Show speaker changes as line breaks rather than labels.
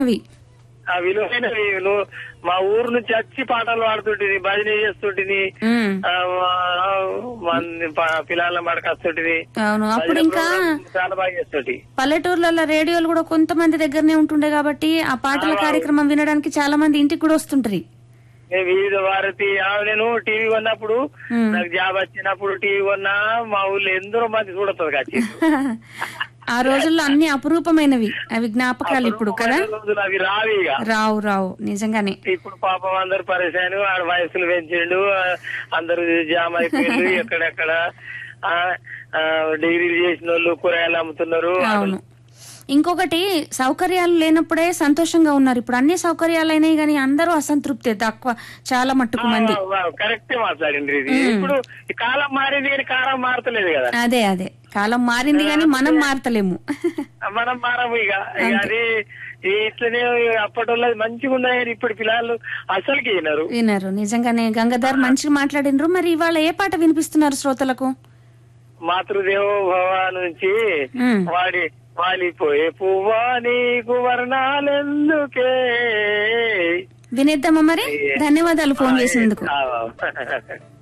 అవి
ఆ విలువైనవి నువ్వు మా ఊరు నుంచి వచ్చి పాటలు పాడుతుంటివి భజన చేస్తుంటివి
ఉమ్,
ఆ, ఆ, మన ప- పిల్లల మడకస్తుంటివి
అవును అప్పుడు
భజన
ఇంకా
ప్రోగ్రాం చాలా బాగా చేస్తుంటి
పల్లెటూర్లలో రేడియోలు కూడా కొంతమంది దగ్గరనే ఉంటుండే కాబట్టి ఆ పాటల కార్యక్రమం వినడానికి చాలా మంది ఇంటికి కూడా వస్తుంటారు
నేను వివిధ భారతి ఆ, నేను టీవీ కొన్నప్పుడు
ఉమ్.
నాకు జాబ్ వచ్చినప్పుడు టీవీ కొన్నా మా ఊళ్ళో ఎందరో మంది చూడతారు కాచి
ఆ రోజుల్లో అన్ని అపురూపమైనవి అవి జ్ఞాపకాలు ఇప్పుడు కదా
రోజులు అవి రావి ఇక
రావు రావు నిజంగానే
ఇప్పుడు పాపం అందరు పరిశాను ఆడ వయసులు పెంచిండు ఆ, అందరూ జామ్ అయిపోయిండు ఎక్కడెక్కడ ఆ, ఆ, డిగ్రీలు చేసిన వాళ్ళు కూరగాయలు అమ్ముతున్నారు
అవును ఇంకొకటి సౌకర్యాలు లేనప్పుడే సంతోషంగా ఉన్నారు ఇప్పుడు అన్ని సౌకర్యాలు అయినాయి కానీ అందరూ అసంతృప్తి తక్కువ చాలా మట్టుకు మంది
కరెక్టే మాట్లాడింది ఇది ఇప్పుడు ఈ కాలం మారింది కానీ కాలం మారతలేదు కదా
అదే అదే కాలం మారింది కానీ మనం మారతలేము
మనం మారము ఇక ఇక అది ఈ ఇట్లనే అప్పటి వాళ్ళది మంచిగా ఉన్నాయి ఇప్పుడు పిల్లలు అసలుకి వినరు
వినరు నిజంగానే గంగాధర్ మంచిగా మాట్లాడినరు మరి ఇవాళ ఏ పాట వినిపిస్తున్నారు శ్రోతలకు
మాతృదేవో భవ నుంచి
ఉమ్.
వాడి వాలిపోయే పువ్వా నీకు వర్ణాలెందుకే
వినేద్దామా మరి ధన్యవాదాలు ఫోన్ చేసినందుకు
ఆ,